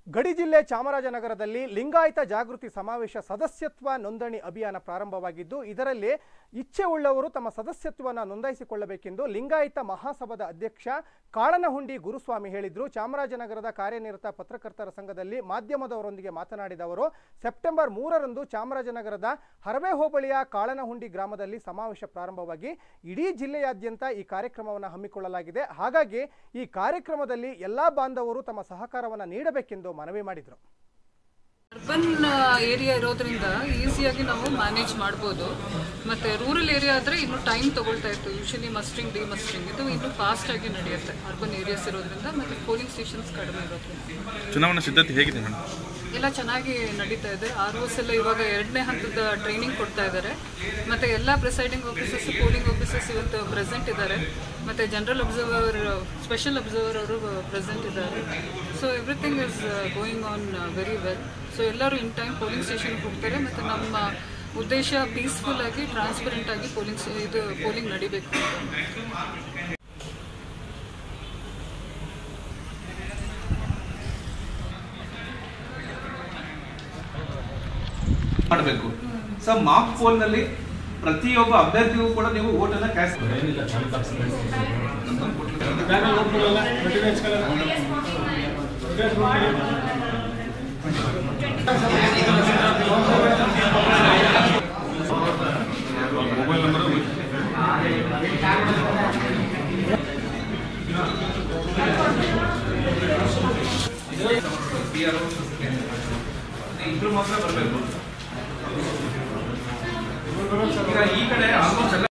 ಗಡಿ ಜಿಲ್ಲೆ ಚಾಮರಾಜನಗರದಲ್ಲಿ ಲಿಂಗಾಯತ ಜಾಗೃತಿ ಸಮಾವೇಶ ಸದಸ್ಯತ್ವ ನೋಂದಣಿ ಅಭಿಯಾನ ಪ್ರಾರಂಭವಾಗಿದ್ದು ಇದರಲ್ಲಿ ಇಚ್ಛೆ ಉಳ್ಳವರು ತಮ್ಮ ಸದಸ್ಯತ್ವವನ್ನು ನೋಂದಾಯಿಸಿಕೊಳ್ಳಬೇಕೆಂದು ಲಿಂಗಾಯತ ಮಹಾಸಭಾದ ಅಧ್ಯಕ್ಷ ಕಾಳನಹುಂಡಿ ಗುರುಸ್ವಾಮಿ ಹೇಳಿದ್ರು ಚಾಮರಾಜನಗರದ ಕಾರ್ಯನಿರತ ಪತ್ರಕರ್ತರ ಸಂಘದಲ್ಲಿ ಮಾಧ್ಯಮದವರೊಂದಿಗೆ ಮಾತನಾಡಿದ ಅವರು ಸೆಪ್ಟೆಂಬರ್ ಮೂರರಂದು ಚಾಮರಾಜನಗರದ ಹರವೆ ಹೋಬಳಿಯ ಕಾಳನಹುಂಡಿ ಗ್ರಾಮದಲ್ಲಿ ಸಮಾವೇಶ ಪ್ರಾರಂಭವಾಗಿ ಇಡೀ ಜಿಲ್ಲೆಯಾದ್ಯಂತ ಈ ಕಾರ್ಯಕ್ರಮವನ್ನು ಹಮ್ಮಿಕೊಳ್ಳಲಾಗಿದೆ ಹಾಗಾಗಿ ಈ ಕಾರ್ಯಕ್ರಮದಲ್ಲಿ ಎಲ್ಲಾ ಬಾಂಧವರು ತಮ್ಮ ಸಹಕಾರವನ್ನು ನೀಡಬೇಕೆಂದು ಮನವಿ ಮಾಡಿದರು ಅರ್ಬನ್ ಏರಿಯಾ ಇರೋದ್ರಿಂದ ಈಸಿಯಾಗಿ ನಾವು ಮ್ಯಾನೇಜ್ ಮಾಡ್ಬೋದು ಮತ್ತು ರೂರಲ್ ಏರಿಯಾ ಆದರೆ ಇನ್ನೂ ಟೈಮ್ ತಗೊಳ್ತಾ ಇತ್ತು ಯೂಶಲಿ ಮಸ್ಟ್ರಿಂಗ್ ಡಿ ಮಸ್ಟ್ರಿಂಗ್ ಇದು ಇನ್ನೂ ಫಾಸ್ಟಾಗಿ ನಡೆಯುತ್ತೆ ಅರ್ಬನ್ ಏರಿಯಾಸ್ ಇರೋದ್ರಿಂದ ಮತ್ತು ಪೋಲಿಂಗ್ ಸ್ಟೇಷನ್ಸ್ ಕಡಿಮೆ ಇರೋದ್ರಿಂದ ಚುನಾವಣಾ ಸಿದ್ಧತೆ ಹೇಗಿದೆ ಮೇಡಮ್ ಎಲ್ಲ ಚೆನ್ನಾಗಿ ನಡೀತಾ ಇದೆ ಆರ್ ಓಸ್ ಎಲ್ಲ ಇವಾಗ ಎರಡನೇ ಹಂತದ ಟ್ರೈನಿಂಗ್ ಕೊಡ್ತಾ ಇದ್ದಾರೆ ಮತ್ತು ಎಲ್ಲ ಪ್ರಿಸೈಡಿಂಗ್ ಆಫೀಸರ್ಸ್ ಪೋಲಿಂಗ್ ಆಫೀಸರ್ಸ್ ಇವತ್ತು ಪ್ರೆಸೆಂಟ್ ಇದ್ದಾರೆ ಮತ್ತು ಜನರಲ್ ಅಬ್ಸರ್ವರ್ ಸ್ಪೆಷಲ್ ಅಬ್ಸರ್ವರ್ ಅವರು ಪ್ರೆಸೆಂಟ್ ಇದ್ದಾರೆ so everything is going on very well so ಎಲ್ಲರೂ ಇನ್ ಟೈಮ್ ಪೋಲಿಂಗ್ ಸ್ಟೇಷನ್ಗೆ ಹೋಗ್ತಾರೆ ಮತ್ತು ನಮ್ಮ ಉದ್ದೇಶ ಪೀಸ್ಫುಲ್ ಆಗಿ ಟ್ರಾನ್ಸ್ಪರೆಂಟ್ ಆಗಿ ಪೋಲಿಂಗ್ ಇದು ಪೋಲಿಂಗ್ ನಡಿಬೇಕು ಅಂತ ಮಾಡಬೇಕು ಸೊ ಮಾಕ್ ಪೋಲ್ ನಲ್ಲಿ ಪ್ರತಿಯೊಬ್ಬ ಅಭ್ಯರ್ಥಿಗೂ ಕೂಡ ನೀವು ವೋಟ್ ಅನ್ನ ಕ್ಯಾಶ್ ಮೊಬೈಲ್ ನಂಬರ್ ಇಬ್ರು ಮಾತ್ರ ಬರಬೇಕು ಈಗ ಈ ಕಡೆ ಆಲ್ಮೋಸ್ಟ್ ಎಲ್ಲ